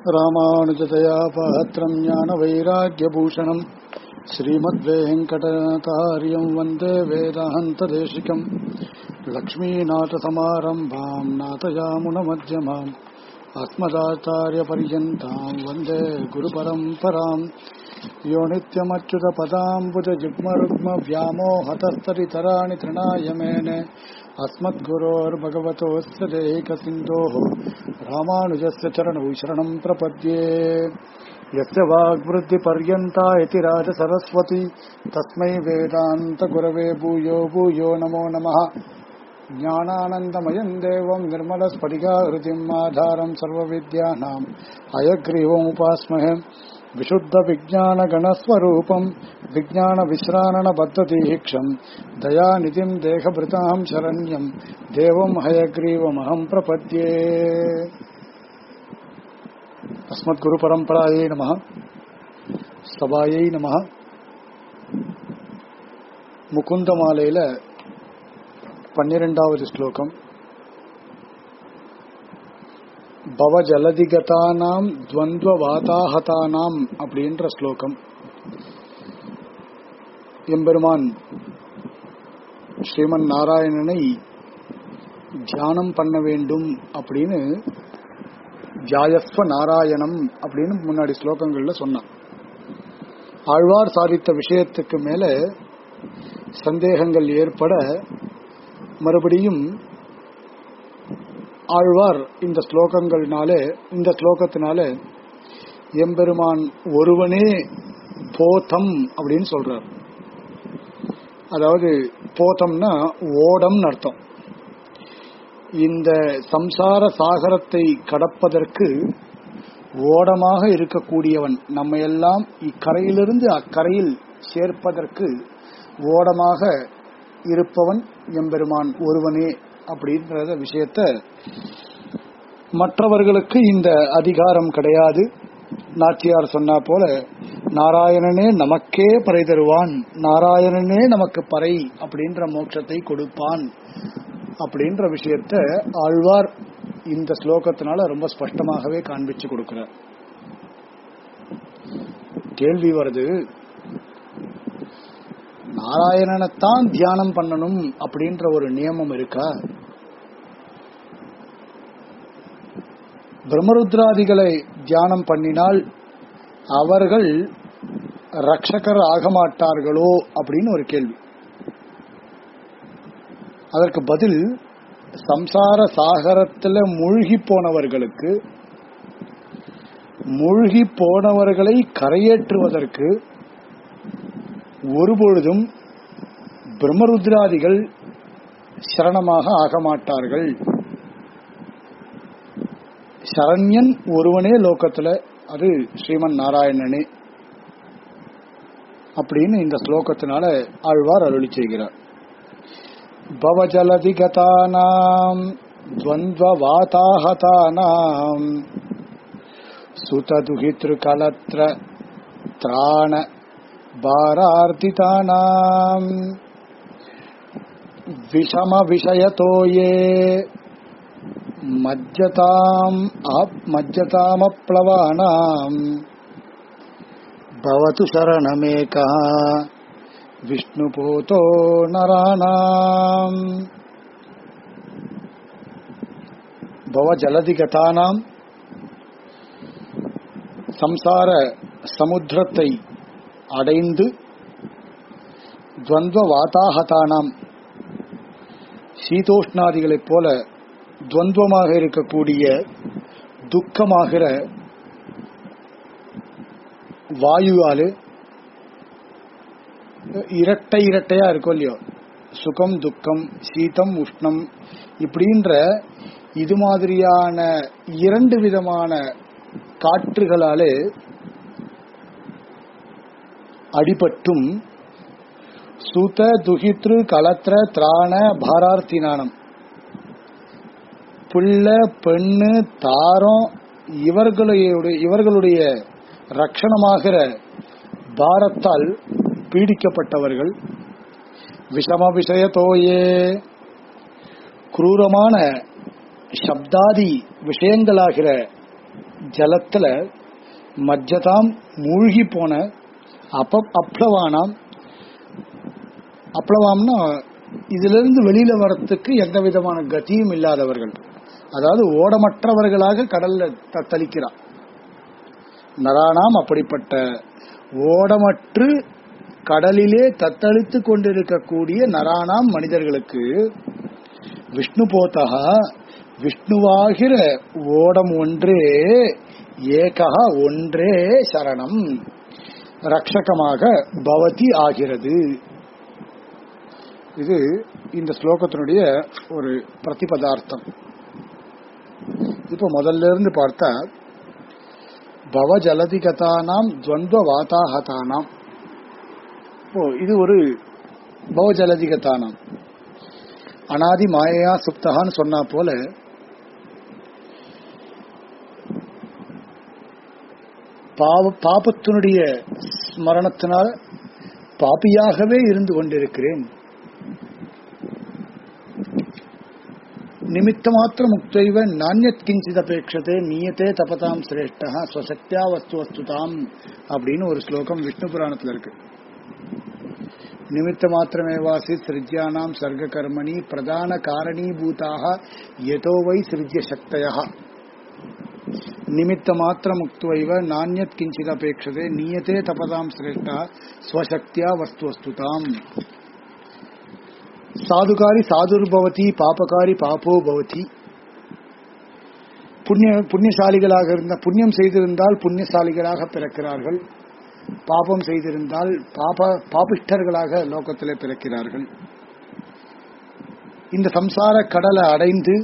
ராமானுஜதயா பாத்திரம் ஞான வைராக்கியபூஷணம் ஸ்ரீமத்வேங்கடகாரியம் வந்தே வேதாந்ததேசிகம் லக்ஷ்மீநாதசமாரம்பாம் நாதயாமுனமத்தியமாம் अस्मदाचार्यपर्यन्ताम् वन्दे गुरुपरम्पराम् यो नित्यमच्युतपदाम्बुजयुग्मरुग्मव्यामोहतस्तरितराणि तृणाय मेने अस्मद्गुरोर्भगवतोऽस्य देकसिन्धोः रामानुजस्य चरणौ शरणम् प्रपद्ये यस्य वाग्वृद्धिपर्यन्ता इति राजसरस्वती तस्मै वेदान्तगुरवे भूयो भूयो नमो नमः ज्ञानानन्दमयम् देवम् निर्मलस्फटिकाहृतिम् आधारम् सर्वविद्यानाम् अयग्रीवमुपास्महे विशुद्धविज्ञानगणस्वरूपम् विज्ञानविश्राणबद्धदीक्षम् दयानिधिम् देहभृताम् शरण्यम् देवम् हयग्रीवमहम् प्रपद्ये अस्मद्गुरुपरम्परायै नमः सभायै नमः முகுந்தமாலையில பன்னிரெண்டாவது ஸ்லோகம் பவஜலதிகதானாம் துவந்த்வ வாதாகதானாம் அப்படின்ற ஸ்லோகம் எம்பெருமான் ஸ்ரீமன் நாராயணனை தியானம் பண்ண வேண்டும் அப்படின்னு ஜாயஸ்வ நாராயணம் அப்படின்னு முன்னாடி ஸ்லோகங்கள்ல சொன்னான் ஆழ்வார் சாதித்த விஷயத்துக்கு மேல சந்தேகங்கள் ஏற்பட மறுபடியும் ஆழ்வார் இந்த ஸ்லோகங்கள்னாலே இந்த ஸ்லோகத்தினால எம்பெருமான் ஒருவனே போதம் அப்படின்னு சொல்றார் அதாவது போதம்னா ஓடம்னு அர்த்தம் இந்த சம்சார சாகரத்தை கடப்பதற்கு ஓடமாக இருக்கக்கூடியவன் நம்ம எல்லாம் இக்கரையிலிருந்து அக்கரையில் சேர்ப்பதற்கு ஓடமாக இருப்பவன் எம்பெருமான் ஒருவனே அப்படின்ற விஷயத்த மற்றவர்களுக்கு இந்த அதிகாரம் கிடையாது நாச்சியார் சொன்னா போல நாராயணனே நமக்கே பறை தருவான் நாராயணனே நமக்கு பறை அப்படின்ற மோட்சத்தை கொடுப்பான் அப்படின்ற விஷயத்த ஆழ்வார் இந்த ஸ்லோகத்தினால ரொம்ப ஸ்பஷ்டமாகவே காண்பிச்சு கொடுக்கிறார் கேள்வி வருது நாராயணனைத்தான் தியானம் பண்ணணும் அப்படின்ற ஒரு நியமம் இருக்கா பிரம்மருத்ராதிகளை தியானம் பண்ணினால் அவர்கள் ரட்சகர் ஆக மாட்டார்களோ அப்படின்னு ஒரு கேள்வி அதற்கு பதில் சம்சார சாகரத்தில் மூழ்கி போனவர்களுக்கு மூழ்கி போனவர்களை கரையேற்றுவதற்கு ஒருபொழுதும் பிரம்மருத்ராதிகள் சரணமாக ஆக மாட்டார்கள் சரண்யன் ஒருவனே லோகத்துல அது ஸ்ரீமன் நாராயணனே அப்படின்னு இந்த ஸ்லோகத்தினால ஆழ்வார் அருளி செய்கிறார் பவஜலதிகதானாம் துவந்த்வவாதாஹதானாம் சுததுகித்ருகலத்ர திராண भारार्दितानाम् विषमविषयतो ये मज्जताम् मज्जतामप्लवानाम् भवतु शरणमेकः विष्णुपोतो नराणाम् भवजलदिगतानाम् संसार சமுத்திரத்தை அடைந்து துவந்த வாதாகதானாம் சீதோஷ்ணாதிகளைப் போல துவந்துவமாக இருக்கக்கூடிய துக்கமாகிற வாயுவாலு இரட்டை இரட்டையா இருக்கும் இல்லையோ சுகம் துக்கம் சீதம் உஷ்ணம் இப்படின்ற இது மாதிரியான இரண்டு விதமான காற்றுகளாலே அடிபட்டும் சூத துகித்ரு கலத்திர திராண பாரார்த்தினானம் புள்ள பெண்ணு தாரம் இவர்களுடைய இவர்களுடைய ரட்சணமாகிற பாரத்தால் பீடிக்கப்பட்டவர்கள் விஷம விஷயத்தோயே குரூரமான சப்தாதி விஷயங்களாகிற ஜலத்துல மஜ்ஜதாம் மூழ்கி போன அப அப்ளவானாம் அப்ளவாம்னா இதுல இருந்து வெளியில வரத்துக்கு எந்த விதமான கதியும் இல்லாதவர்கள் அதாவது ஓடமற்றவர்களாக கடல்ல தத்தளிக்கிறார் நரானாம் அப்படிப்பட்ட ஓடமற்று கடலிலே தத்தளித்து கொண்டிருக்கக்கூடிய நரானாம் மனிதர்களுக்கு விஷ்ணு போதகா விஷ்ணுவாகிற ஓடம் ஒன்றே ஏகா ஒன்றே சரணம் ரக்ஷகமாக பவதி ஆகிறது இது இந்த ஸ்லோகத்தினுடைய ஒரு பிரதிபதார்த்தம் இப்ப முதல்ல இருந்து பார்த்தா பவ ஜலதிகதானாம் துவந்த வாதாகதானாம் ஓ இது ஒரு பவ ஜலதிகதானாம் அனாதி மாயையா சுப்தகான்னு சொன்னா போல பாவ பாபத்தினுடைய ஸ்மரணத்தினால் பாப்பியாகவே இருந்து கொண்டிருக்கிறேன் நிமித்த மாத்திர முக்தைவ நானியத் கிஞ்சித் அபேட்சதே நீயத்தே தபதாம் சிரேஷ்டா ஸ்வசக்தியா வஸ்து வஸ்துதாம் அப்படின்னு ஒரு ஸ்லோகம் விஷ்ணு புராணத்துல இருக்கு நிமித்த மாத்திரமேவாசி சிருஜ்யானாம் சர்க்க கர்மணி பிரதான காரணீபூதாக எதோ வை சிருஜ்ய சக்தயா நிமித்த மாத்திர முக்துவைவ நானியத் கிஞ்சித் அபேட்சதே நீயத்தே தபதாம் சிரேஷ்டா ஸ்வசக்தியா வஸ்து வஸ்துதாம் சாதுகாரி சாதுர்பவதி பாபகாரி பாப்போ பவதி புண்ணிய புண்ணியசாலிகளாக இருந்த புண்ணியம் செய்திருந்தால் புண்ணியசாலிகளாக பிறக்கிறார்கள் பாபம் செய்திருந்தால் பாப பாபிஷ்டர்களாக லோகத்திலே பிறக்கிறார்கள் இந்த சம்சார கடலை அடைந்து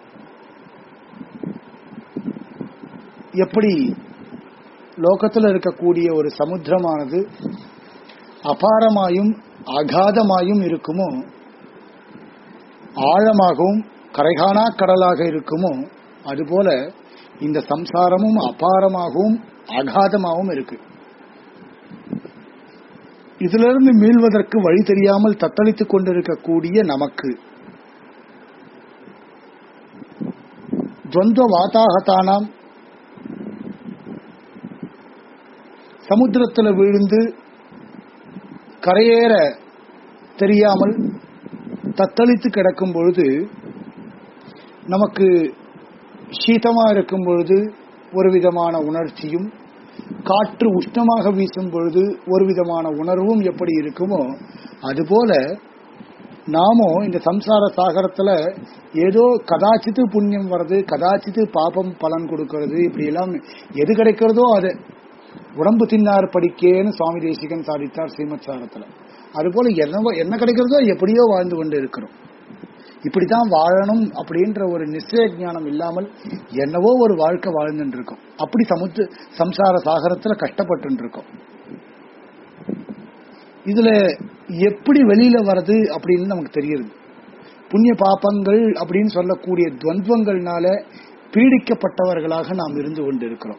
எப்படி லோகத்தில் இருக்கக்கூடிய ஒரு சமுத்திரமானது அபாரமாயும் அகாதமாயும் இருக்குமோ ஆழமாகவும் கரைகாணா கடலாக இருக்குமோ அதுபோல இந்த சம்சாரமும் அபாரமாகவும் அகாதமாகவும் இருக்கு இதிலிருந்து மீள்வதற்கு வழி தெரியாமல் தத்தளித்துக் கொண்டிருக்கக்கூடிய நமக்கு துவந்த வாதாகத்தானாம் சமுத்திரத்தில் விழுந்து கரையேற தெரியாமல் தத்தளித்து கிடக்கும் பொழுது நமக்கு சீதமா இருக்கும் பொழுது ஒரு விதமான உணர்ச்சியும் காற்று உஷ்ணமாக வீசும் பொழுது ஒரு விதமான உணர்வும் எப்படி இருக்குமோ அதுபோல நாமும் இந்த சம்சார சாகரத்துல ஏதோ கதாச்சித்து புண்ணியம் வர்றது கதாச்சித்து பாபம் பலன் கொடுக்கறது இப்படி எல்லாம் எது கிடைக்கிறதோ அது உடம்பு தின்னார் படிக்கேன்னு சுவாமி தேசிகன் சாதித்தார் ஸ்ரீமத் சாரத்துல அதுபோல என்னவோ என்ன கிடைக்கிறதோ எப்படியோ வாழ்ந்து கொண்டு இருக்கிறோம் இப்படித்தான் வாழணும் அப்படின்ற ஒரு நிச்சய ஞானம் இல்லாமல் என்னவோ ஒரு வாழ்க்கை வாழ்ந்துட்டு இருக்கோம் அப்படி சமுத்து சம்சார சாகரத்துல கஷ்டப்பட்டு இருக்கோம் இதுல எப்படி வெளியில வர்றது அப்படின்னு நமக்கு தெரியுது புண்ணிய பாப்பங்கள் அப்படின்னு சொல்லக்கூடிய துவந்துவங்கள்னால பீடிக்கப்பட்டவர்களாக நாம் இருந்து கொண்டு இருக்கிறோம்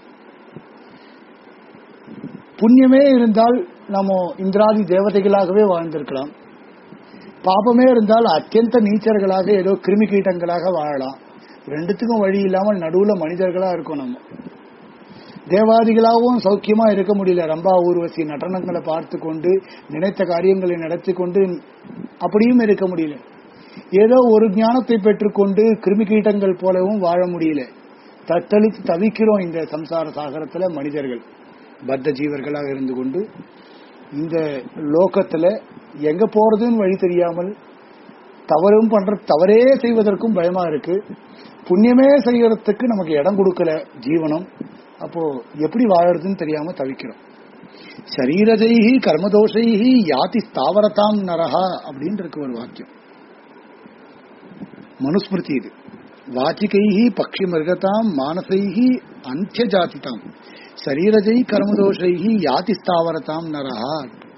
புண்ணியமே இருந்தால் நம்ம இந்திராதி தேவதைகளாகவே வாழ்ந்திருக்கலாம் பாபமே இருந்தால் அத்தியந்த நீச்சர்களாக ஏதோ கிருமி கீட்டங்களாக வாழலாம் ரெண்டுத்துக்கும் வழி இல்லாமல் நடுவுல மனிதர்களா இருக்கும் நம்ம தேவாதிகளாகவும் சௌக்கியமா இருக்க முடியல ரம்பா ஊர்வசி நடனங்களை பார்த்து கொண்டு நினைத்த காரியங்களை நடத்தி கொண்டு அப்படியும் இருக்க முடியல ஏதோ ஒரு ஞானத்தை பெற்றுக்கொண்டு கிருமி கீட்டங்கள் போலவும் வாழ முடியல தத்தளித்து தவிக்கிறோம் இந்த சம்சார சாகரத்துல மனிதர்கள் பத்த ஜீவர்களாக இருந்து கொண்டு இந்த லோகத்துல எங்க போறதுன்னு வழி தெரியாமல் தவறும் பண்ற தவறே செய்வதற்கும் பயமா இருக்கு புண்ணியமே செய்யறதுக்கு நமக்கு இடம் கொடுக்கல ஜீவனம் அப்போ எப்படி வாழறதுன்னு தெரியாம தவிக்கிறோம் சரீரஜைஹி கர்மதோஷைஹி யாதி ஸ்தாவரதாம் நரஹா அப்படின்னு இருக்கு ஒரு வாக்கியம் மனுஸ்மிருதி இது வாச்சிகைஹி பக்ஷி மிருகதாம் மானசைஹி அந்திய ஜாதிதாம் சரீரஜை கர்மதோஷைஹி யாதி ஸ்தாவரதாம் நரஹா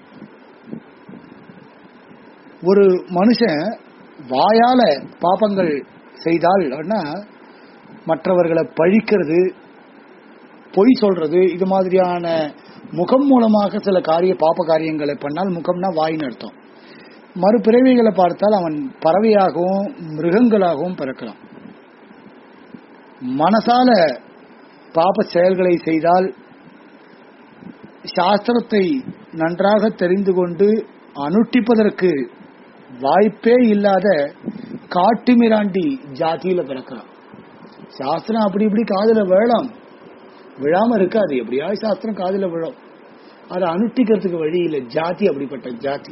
ஒரு மனுஷன் வாயால பாப்பங்கள் செய்தால் மற்றவர்களை பழிக்கிறது பொய் சொல்றது இது மாதிரியான முகம் மூலமாக சில காரிய பாப்ப காரியங்களை பண்ணால் முகம்னா வாயின்னு அர்த்தம் மறுபிறவிகளை பார்த்தால் அவன் பறவையாகவும் மிருகங்களாகவும் பிறக்கலாம் மனசால பாப செயல்களை செய்தால் சாஸ்திரத்தை நன்றாக தெரிந்து கொண்டு அனுஷ்டிப்பதற்கு வாய்ப்பே இல்லாத காட்டுமிராண்டி ஜாதியில பிறக்கிறான் சாஸ்திரம் அப்படி இப்படி காதுல விழலாம் விழாம இருக்காது எப்படியாவது சாஸ்திரம் காதுல விழும் அதை அனுஷ்டிக்கிறதுக்கு வழி இல்லை ஜாதி அப்படிப்பட்ட ஜாதி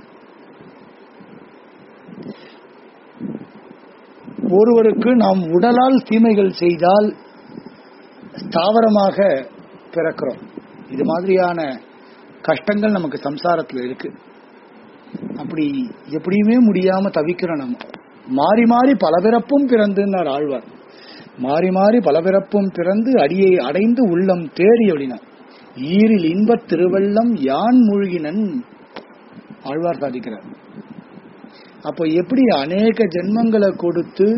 ஒருவருக்கு நாம் உடலால் தீமைகள் செய்தால் ஸ்தாவரமாக பிறக்கிறோம் இது மாதிரியான கஷ்டங்கள் நமக்கு சம்சாரத்துல இருக்கு அப்படி எப்படியுமே முடியாம தவிக்கிறோம் நம்ம மாறி மாறி பல பிறப்பும் பிறந்துன்னார் ஆழ்வார் மாறி மாறி பல பிறப்பும் பிறந்து அடியை அடைந்து உள்ளம் தேறி அப்படின்னா ஈரில் இன்பத் திருவள்ளம் யான் மூழ்கினன் ஆழ்வார் சாதிக்கிறார் அப்போ எப்படி அநேக ஜென்மங்களை கொடுத்து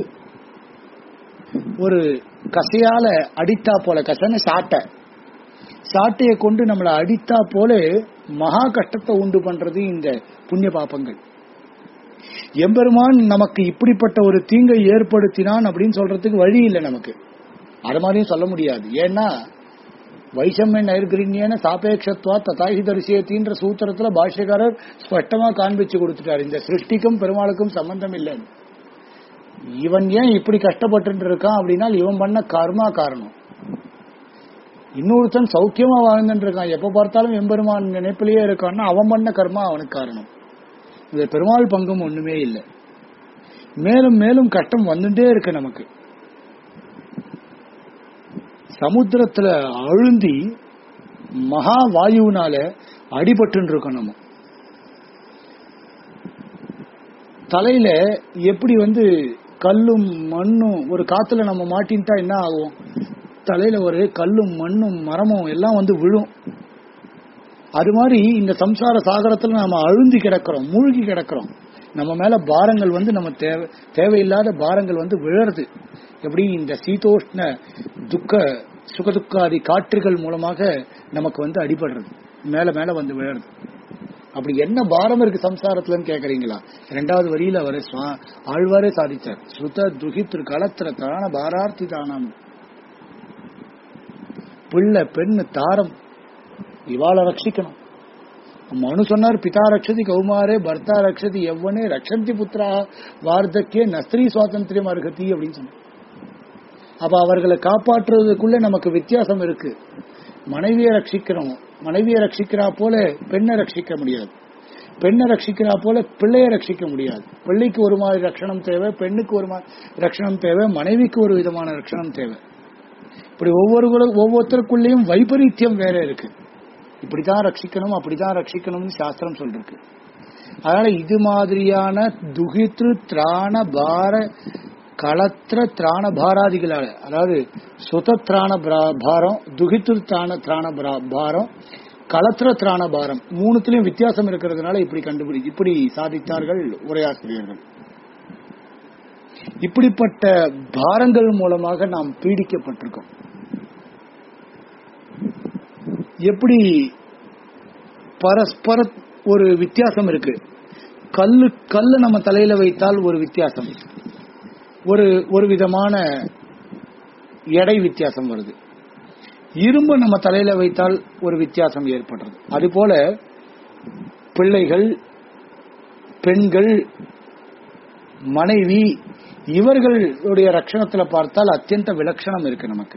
ஒரு கசையால அடித்தா போல கசன்னு சாட்டை சாட்டையை கொண்டு நம்மளை அடித்தா போல மகா கஷ்டத்தை உண்டு பண்றது இந்த புண்ணிய பாப்பங்கள் எம்பெருமான் நமக்கு இப்படிப்பட்ட ஒரு தீங்கை ஏற்படுத்தினான் அப்படின்னு சொல்றதுக்கு வழி இல்லை நமக்கு அது மாதிரியும் சொல்ல முடியாது ஏன்னா வைஷம்ய நைர்கிரின்யன சாபேட்சத்வா ததாஹி தரிசியத்தின்ற சூத்திரத்துல பாஷ்யக்காரர் ஸ்பஷ்டமா காண்பிச்சு கொடுத்துட்டார் இந்த சிருஷ்டிக்கும் பெருமாளுக்கும் சம்பந்தம் இல்லை இவன் ஏன் இப்படி கஷ்டப்பட்டு இருக்கான் அப்படின்னா இவன் பண்ண கர்மா காரணம் இன்னொருத்தன் சௌக்கியமா வாழ்ந்துட்டு இருக்கான் எப்ப பார்த்தாலும் எம்பெருமான் நினைப்பிலேயே இருக்கான்னா அவன் பண்ண கர்மா அவனுக்கு காரணம் இந்த பெருமாள் பங்கும் ஒண்ணுமே இல்லை மேலும் மேலும் கஷ்டம் வந்துட்டே இருக்கு நமக்கு சமுத்திரத்துல அழுந்தி மகா வாயுனால அடிபட்டு இருக்கோம் நம்ம தலையில எப்படி வந்து கல்லும் மண்ணும் ஒரு காத்துல நம்ம மாட்டின்ட்டா என்ன ஆகும் தலையில ஒரு கல்லும் மண்ணும் மரமும் எல்லாம் வந்து விழும் அது மாதிரி இந்த சம்சார சாகரத்துல நம்ம அழுந்தி கிடக்கிறோம் மூழ்கி கிடக்கிறோம் நம்ம மேல பாரங்கள் வந்து நம்ம தேவை தேவையில்லாத பாரங்கள் வந்து விழறது எப்படி இந்த சீதோஷ்ண துக்க சுகதுக்காதி காற்றுகள் மூலமாக நமக்கு வந்து அடிபடுறது மேல மேல வந்து விழறது அப்படி என்ன பாரம் இருக்கு சம்சாரத்துலன்னு கேக்குறீங்களா ரெண்டாவது வரியில அவர் ஆழ்வாரே சாதிச்சார் ஸ்ருத துகித்ரு களத்திர தான பாரார்த்தி தானம் பிள்ளை பெண்ணு தாரம் இவாளை ரட்சிக்கணும் மனு சொன்னார் பிதா ரக்ஷதி கௌமாரே பர்த்தா ரக்ஷதி எவ்வனே ரக்ஷந்தி புத்திரா வார்த்தக்கே நஸ்திரி சுவாதந்திரியம் அருகதி அப்படின்னு சொன்னார் அப்ப அவர்களை காப்பாற்றுவதற்குள்ள நமக்கு வித்தியாசம் இருக்கு மனைவியை ரட்சிக்கிறோம் மனைவியை ரட்சிக்கிறா போல பெண்ணை ரட்சிக்க முடியாது பெண்ணை ரட்சிக்கிறா போல பிள்ளைய ரட்சிக்க முடியாது பிள்ளைக்கு ஒரு மாதிரி ரட்சணம் தேவை பெண்ணுக்கு ஒரு மாதிரி ரட்சணம் தேவை மனைவிக்கு ஒரு விதமான ரட்சணம் தேவை இப்படி ஒவ்வொரு ஒவ்வொருத்தருக்குள்ளேயும் வைபரீத்தியம் வேற இருக்கு இப்படிதான் ரட்சிக்கணும் அப்படிதான் ரட்சிக்கணும்னு சாஸ்திரம் சொல்லிருக்கு அதனால இது மாதிரியான துகித்ரு திராண பார களத்திர திராண பாராதிகளால அதாவது சுத திராண பாரம் துகித்ரு திராண திராண பாரம் களத்திர திராண பாரம் மூணுத்திலையும் வித்தியாசம் இருக்கிறதுனால இப்படி கண்டுபிடி இப்படி சாதித்தார்கள் உரையாசிரியர்கள் இப்படிப்பட்ட பாரங்கள் மூலமாக நாம் பீடிக்கப்பட்டிருக்கோம் எப்படி பரஸ்பர ஒரு வித்தியாசம் இருக்கு கல்லு கல்லு நம்ம தலையில வைத்தால் ஒரு வித்தியாசம் ஒரு ஒரு விதமான எடை வித்தியாசம் வருது இரும்பு நம்ம தலையில வைத்தால் ஒரு வித்தியாசம் ஏற்படுறது அதுபோல பிள்ளைகள் பெண்கள் மனைவி இவர்களுடைய ரட்சணத்துல பார்த்தால் அத்தியந்த விலட்சணம் இருக்கு நமக்கு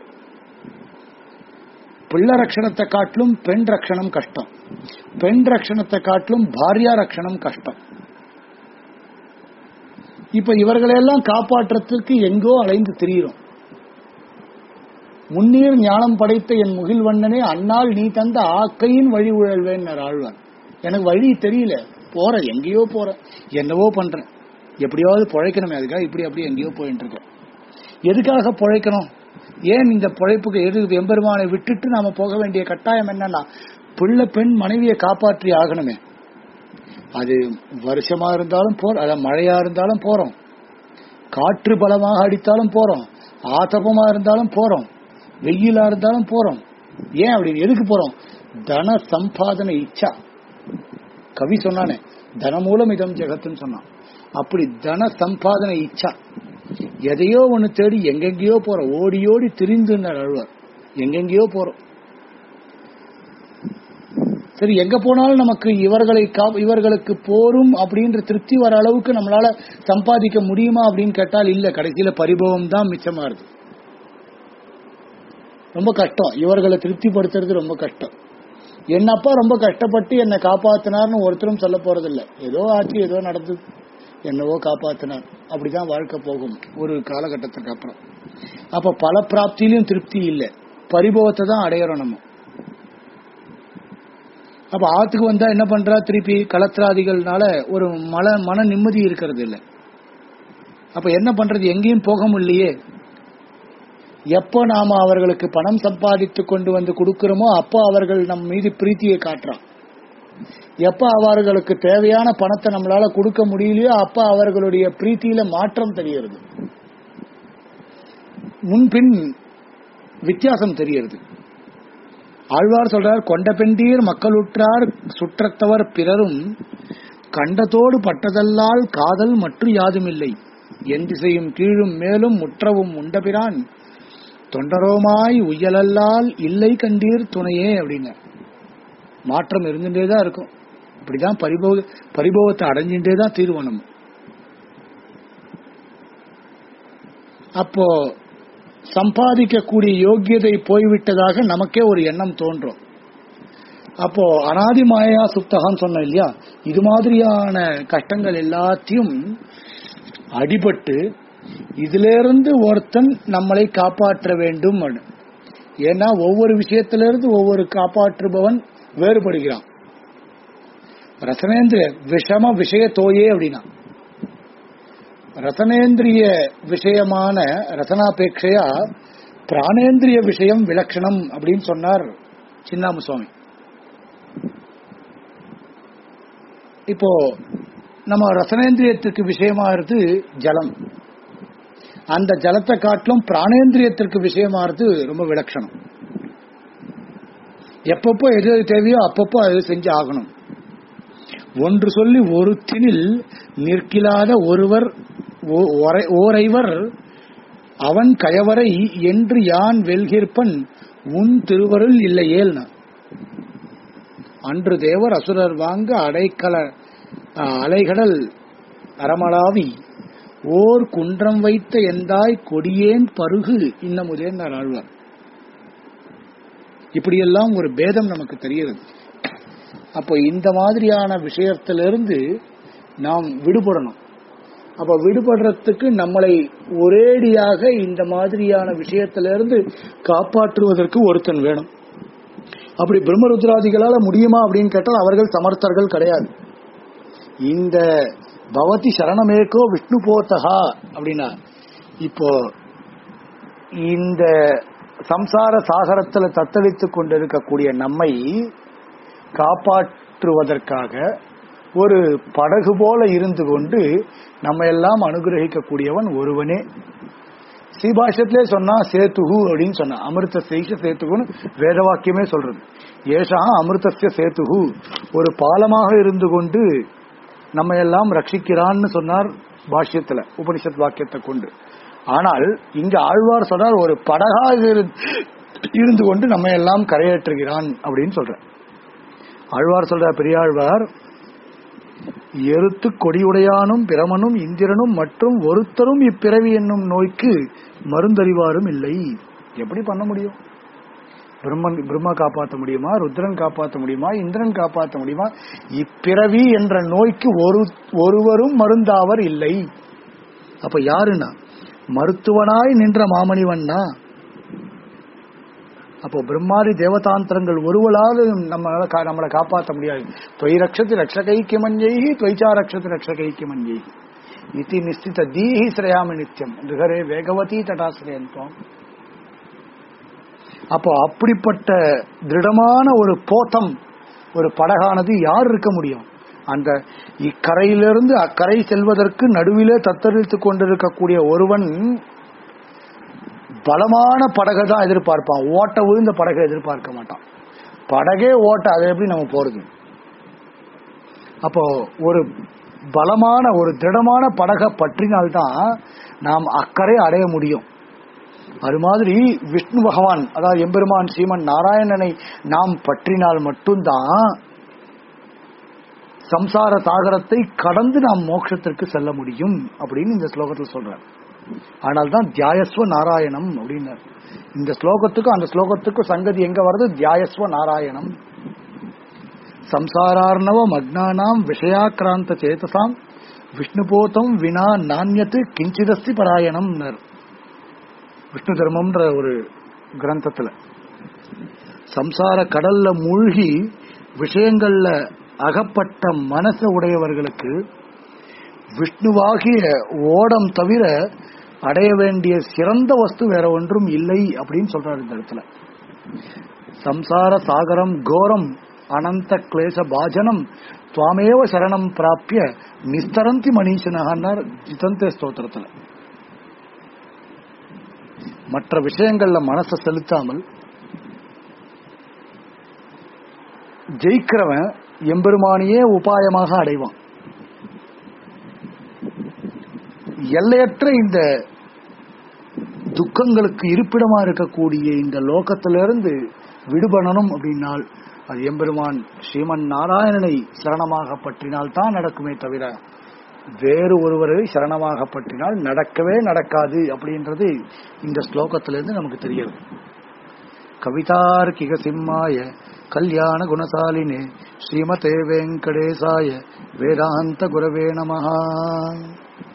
பிள்ளை ரட்சணத்தை காட்டிலும் பெண் ரட்சணம் கஷ்டம் பெண் ரட்சணத்தை காட்டிலும் பாரியா ரட்சணம் கஷ்டம் இப்ப இவர்களெல்லாம் காப்பாற்றுறதுக்கு எங்கோ அலைந்து திரியிறோம் முன்னீர் ஞானம் படைத்த என் முகில்வண்ணனே அன்னால் நீ தந்த ஆக்கையின் வழி உழல்வேன் ஆழ்வார் எனக்கு வழி தெரியல போற எங்கேயோ போற என்னவோ பண்றேன் எப்படியாவது பொழைக்கணுமே அதுக்காக இப்படி அப்படி எங்கேயோ போயிட்டு இருக்கேன் எதுக்காக பொழைக்கணும் ஏன் இந்த பொழைப்புக்கு எது எம்பெருமானை விட்டுட்டு நாம போக வேண்டிய கட்டாயம் என்னன்னா பிள்ளை பெண் மனைவியை காப்பாற்றி ஆகணுமே அது வருஷமா இருந்தாலும் போற அத மழையா இருந்தாலும் போறோம் காற்று பலமாக அடித்தாலும் போறோம் ஆத்தபமா இருந்தாலும் போறோம் வெயிலா இருந்தாலும் போறோம் ஏன் அப்படின்னு எதுக்கு போறோம் தன சம்பாதன இச்சா கவி சொன்னானே தன மூலம் இதம் ஜெகத்துன்னு சொன்னான் அப்படி தன சம்பாதன இச்சா எதையோ ஒண்ணு தேடி எங்கெங்கேயோ போற ஓடி ஓடி திரிந்து அழுவார் எங்கெங்கேயோ போறோம் சரி எங்க போனாலும் நமக்கு இவர்களை கா- இவர்களுக்கு போரும் அப்படின்ற திருப்தி வர அளவுக்கு நம்மளால சம்பாதிக்க முடியுமா அப்படின்னு கேட்டால் இல்ல கடைசியில பரிபவம் தான் மிச்சமாறுது ரொம்ப கஷ்டம் இவர்களை திருப்திப்படுத்துறது ரொம்ப கஷ்டம் என்னப்பா ரொம்ப கஷ்டப்பட்டு என்னை காப்பாத்தினார்னு ஒருத்தரும் சொல்ல போறதில்ல ஏதோ ஆச்சு ஏதோ நடந்து என்னவோ காப்பாத்தினார் அப்படிதான் வாழ்க்கை போகும் ஒரு காலகட்டத்துக்கு அப்புறம் அப்ப பல பிராப்தியிலும் திருப்தி இல்லை பரிபவத்தை தான் அடையறோம் நம்ம அப்ப ஆத்துக்கு வந்தா என்ன பண்றா திருப்பி கலத்திராதிகள்னால ஒரு மன மன நிம்மதி இருக்கிறது இல்ல அப்ப என்ன பண்றது எங்கேயும் போக முடியலையே எப்போ நாம அவர்களுக்கு பணம் சம்பாதித்து கொண்டு வந்து கொடுக்கிறோமோ அப்போ அவர்கள் நம் மீது பிரீத்தியை காட்டுறான் எப்ப அவர்களுக்கு தேவையான பணத்தை நம்மளால கொடுக்க முடியலையோ அப்ப அவர்களுடைய பிரீத்தியில மாற்றம் தெரிகிறது முன்பின் வித்தியாசம் தெரிகிறது ஆழ்வார் சொல்றார் கொண்ட பெண்டீர் மக்களுற்றார் சுற்றத்தவர் பிறரும் கண்டத்தோடு பட்டதல்லால் காதல் மற்ற யாதுமில்லை என் திசையும் கீழும் மேலும் முற்றவும் உண்டபிரான் தொண்டரோமாய் உயலல்லால் இல்லை கண்டீர் துணையே அப்படின்னு மாற்றம் இருந்துட்டே தான் இருக்கும் இப்படிதான் பரிபவ பரிபவத்தை அடைஞ்சுட்டே தான் தீர்வோம் நம்ம அப்போ சம்பாதிக்கக்கூடிய யோக்கியதை போய்விட்டதாக நமக்கே ஒரு எண்ணம் தோன்றும் அப்போ அனாதி மாயா சுத்தகான்னு சொன்னோம் இல்லையா இது மாதிரியான கஷ்டங்கள் எல்லாத்தையும் அடிபட்டு இதிலிருந்து ஒருத்தன் நம்மளை காப்பாற்ற வேண்டும் அப்படின்னு. ஏன்னா ஒவ்வொரு விஷயத்திலிருந்து ஒவ்வொரு காப்பாற்றுபவன் வேறுபடுகிறான் ரசனேந்திரிய விஷம விஷய தோயே அப்படின்னா ரசனேந்திரிய விஷயமான ரசனாபேட்சையா பிராணேந்திரிய விஷயம் விலட்சணம் அப்படின்னு சொன்னார் சின்னாம சுவாமி இப்போ நம்ம ரசனேந்திரியத்துக்கு விஷயமா இருக்கு ஜலம் அந்த ஜலத்தை காட்டிலும் பிராணேந்திரியத்திற்கு விஷயமாறது ரொம்ப விலட்சணம் எப்பப்போ எது எது தேவையோ அப்பப்போ அது செஞ்சு ஆகணும் ஒன்று சொல்லி ஒரு தினில் நிற்கிலாத ஒருவர் ஓ- ஒரை- ஓரைவர் அவன் கயவரை என்று யான் வெல்கிற்பன் உன் திருவருள் இல்லையேல்னா அன்று தேவர் அசுரர் வாங்க அடைக்கல ஆ, அலைகடல் அறமளாவி ஓர் குன்றம் வைத்த எந்தாய் கொடியேன் பருகு இன்னமுதேன் ஆழ்வார் இப்படியெல்லாம் ஒரு பேதம் நமக்கு தெரிகிறது அப்போ இந்த மாதிரியான விஷயத்திலிருந்து நாம் விடுபடணும் அப்ப விடுபடுறதுக்கு நம்மளை ஒரேடியாக இந்த மாதிரியான விஷயத்திலிருந்து காப்பாற்றுவதற்கு ஒருத்தன் வேணும் அப்படி பிரம்மருத்ராதிகளால முடியுமா அப்படின்னு கேட்டால் அவர்கள் சமர்த்தர்கள் கிடையாது இந்த பவதி சரணமேக்கோ விஷ்ணு போத்தகா அப்படின்னா இப்போ இந்த சம்சார சாகரத்துல தத்தளித்துக் கொண்டிருக்கக்கூடிய நம்மை காப்பாற்றுவதற்காக ஒரு படகு போல இருந்து கொண்டு நம்ம எல்லாம் அனுகிரகிக்கக்கூடியவன் ஒருவனே ஸ்ரீபாஷத்திலே சொன்னா சேத்துகு அப்படின்னு சொன்னா அமிர்த சேஷ சேத்துகுன்னு வேத வாக்கியமே சொல்றது ஏஷா அமிர்தஸ்ய சேத்துகு ஒரு பாலமாக இருந்து கொண்டு நம்ம எல்லாம் ரட்சிக்கிறான்னு சொன்னார் பாஷ்யத்துல உபனிஷத் வாக்கியத்தை கொண்டு ஆனால் இங்க ஆழ்வார் சொன்னார் ஒரு படகாக இரு- இருந்து கொண்டு நம்ம எல்லாம் கரையேற்றுகிறான் அப்படின்னு சொல்ற ஆழ்வார் சொல்ற பெரியாழ்வார் எருத்து கொடியுடையானும் பிரமனும் இந்திரனும் மற்றும் ஒருத்தரும் இப்பிறவி என்னும் நோய்க்கு மருந்தறிவாரும் இல்லை எப்படி பண்ண முடியும் பிரம்மன் பிரம்மா காப்பாற்ற முடியுமா ருத்ரன் காப்பாற்ற முடியுமா இந்திரன் காப்பாற்ற முடியுமா இப்பிறவி என்ற நோய்க்கு ஒரு ஒருவரும் மருந்தாவர் இல்லை அப்ப யாருன்னா மருத்துவனாய் நின்ற மாமணிவன்னா அப்போ பிரம்மாதி தேவதாந்திரங்கள் ஒருவளால் நம்மளால கா- நம்மளை காப்பாற்ற முடியாது தொய் ரக்ஷத்து ரக்ஷகைக்கிய மஞ்சைஹி தொய்ச்சா ரக்ஷத்து ரக்ஷகைக்கிய மஞ்சைஹி இதி நிஸ்தித தீஹி ஸ்ரயாமி நித்தியம் ரிகரே வேகவதி தடாசிரயந்தோம் அப்போ அப்படிப்பட்ட திருடமான ஒரு போத்தம் ஒரு படகானது யார் இருக்க முடியும் அந்த இக்கரையிலிருந்து அக்கரை செல்வதற்கு நடுவிலே தத்தளித்துக் கொண்டிருக்கக்கூடிய ஒருவன் பலமான படகை தான் எதிர்பார்ப்பான் ஓட்ட விழுந்த படகை எதிர்பார்க்க மாட்டான் படகே ஓட்ட அது எப்படி நம்ம போறது அப்போ ஒரு பலமான ஒரு திடமான படகை பற்றினால்தான் நாம் அக்கறை அடைய முடியும் அது மாதிரி விஷ்ணு பகவான் அதாவது எம்பெருமான் ஸ்ரீமன் நாராயணனை நாம் பற்றினால் மட்டும்தான் சம்சார சாகரத்தை கடந்து நாம் மோட்சத்திற்கு செல்ல முடியும் அப்படின்னு இந்த ஸ்லோகத்தில் சொல்றார் ஆனால் தான் தியாயஸ்வ நாராயணம் அப்படின்னார் இந்த ஸ்லோகத்துக்கும் அந்த ஸ்லோகத்துக்கும் சங்கதி எங்க வருது தியாயஸ்வ நாராயணம் சம்சாரார்ணவ மக்னானாம் விஷயாக்கிராந்த சேதசாம் விஷ்ணுபோதம் வினா நானியத்து கிஞ்சிதஸ்தி பராயணம் விஷ்ணு தர்மம்ன்ற ஒரு கிரந்தத்துல சம்சார கடல்ல மூழ்கி விஷயங்கள்ல அகப்பட்ட மனச உடையவர்களுக்கு விஷ்ணுவாகிய ஓடம் தவிர அடைய வேண்டிய சிறந்த வஸ்து வேற ஒன்றும் இல்லை அப்படின்னு சொல்றாரு இந்த இடத்துல சம்சார சாகரம் கோரம் அனந்த கிளேச பாஜனம் துவாமேவ சரணம் பிராப்பிய நிஸ்தரந்தி மணீஷனார் ஜிதந்தே ஸ்தோத்திரத்துல மற்ற விஷயங்கள்ல மனசை செலுத்தாமல் ஜெயிக்கிறவன் எம்பெருமானியே உபாயமாக அடைவான் எல்லையற்ற இந்த துக்கங்களுக்கு இருப்பிடமா இருக்கக்கூடிய இந்த லோகத்திலிருந்து விடுபடணும் அப்படின்னால் அது எம்பெருமான் ஸ்ரீமன் நாராயணனை சரணமாக பற்றினால் தான் நடக்குமே தவிர வேறு ஒருவரை சரணமாக பற்றினால் நடக்கவே நடக்காது அப்படின்றது இந்த ஸ்லோகத்திலிருந்து நமக்கு தெரிகிறது கவிதார்க்கிக சிம்மாய கல்யாண குணசாலினே ஸ்ரீமதே வெங்கடேசாய வேதாந்த குரவே நமஹா